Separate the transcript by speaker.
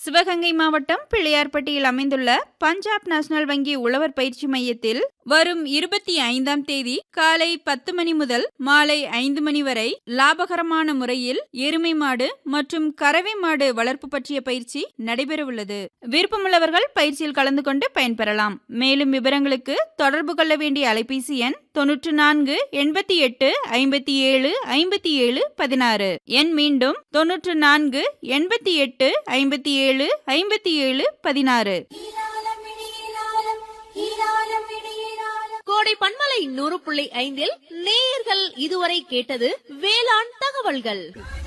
Speaker 1: சிவகங்கை மாவட்டம் பிள்ளையார்பட்டியில் அமைந்துள்ள பஞ்சாப் நேஷனல் வங்கி உழவர் பயிற்சி மையத்தில் வரும் இருபத்தி ஐந்தாம் தேதி காலை பத்து மணி முதல் மாலை ஐந்து மணி வரை லாபகரமான முறையில் எருமை மாடு மற்றும் கறவை மாடு வளர்ப்பு பற்றிய பயிற்சி நடைபெறவுள்ளது விருப்பமுள்ளவர்கள் பயிற்சியில் கலந்து கொண்டு பயன்பெறலாம் மேலும் விவரங்களுக்கு தொடர்பு கொள்ள வேண்டிய அலைபேசி எண் தொன்னூற்று நான்கு எண்பத்தி எட்டு ஐம்பத்தி ஏழு ஐம்பத்தி ஏழு பதினாறு எண் மீண்டும் தொன்னூற்று நான்கு எண்பத்தி எட்டு ஐம்பத்தி ஏழு ஐம்பத்தி ஏழு பதினாறு
Speaker 2: கோடை பண்பலை நூறு புள்ளி ஐந்தில் நேயர்கள் இதுவரை கேட்டது வேளாண் தகவல்கள்